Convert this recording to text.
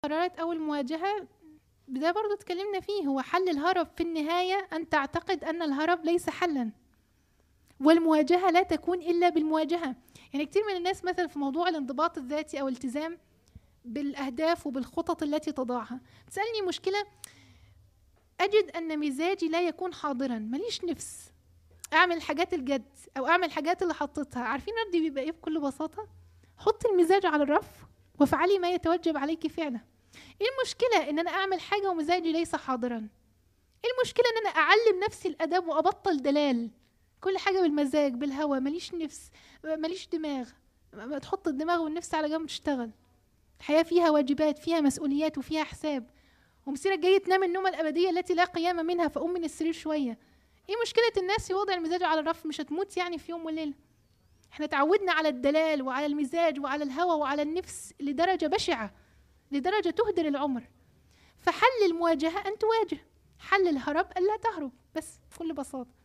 القرارات او المواجهه ده برضو اتكلمنا فيه هو حل الهرب في النهايه ان تعتقد ان الهرب ليس حلا والمواجهه لا تكون الا بالمواجهه يعني كتير من الناس مثلا في موضوع الانضباط الذاتي او الالتزام بالاهداف وبالخطط التي تضعها تسالني مشكله اجد ان مزاجي لا يكون حاضرا ماليش نفس اعمل الحاجات الجد او اعمل الحاجات اللي حطيتها عارفين ردي بيبقى ايه بكل بساطه حط المزاج على الرف وافعلي ما يتوجب عليك فعله ايه المشكله ان انا اعمل حاجه ومزاجي ليس حاضرا ايه المشكله ان انا اعلم نفسي الادب وابطل دلال كل حاجه بالمزاج بالهوى ماليش نفس ماليش دماغ ما تحط الدماغ والنفس على جنب تشتغل الحياه فيها واجبات فيها مسؤوليات وفيها حساب ومسيرك جاي تنام النومه الابديه التي لا قيام منها فقوم من السرير شويه ايه مشكله الناس في وضع المزاج على الرف مش هتموت يعني في يوم وليله احنا تعودنا على الدلال وعلى المزاج وعلى الهوى وعلى النفس لدرجه بشعه لدرجه تهدر العمر فحل المواجهه ان تواجه حل الهرب الا تهرب بس بكل بساطه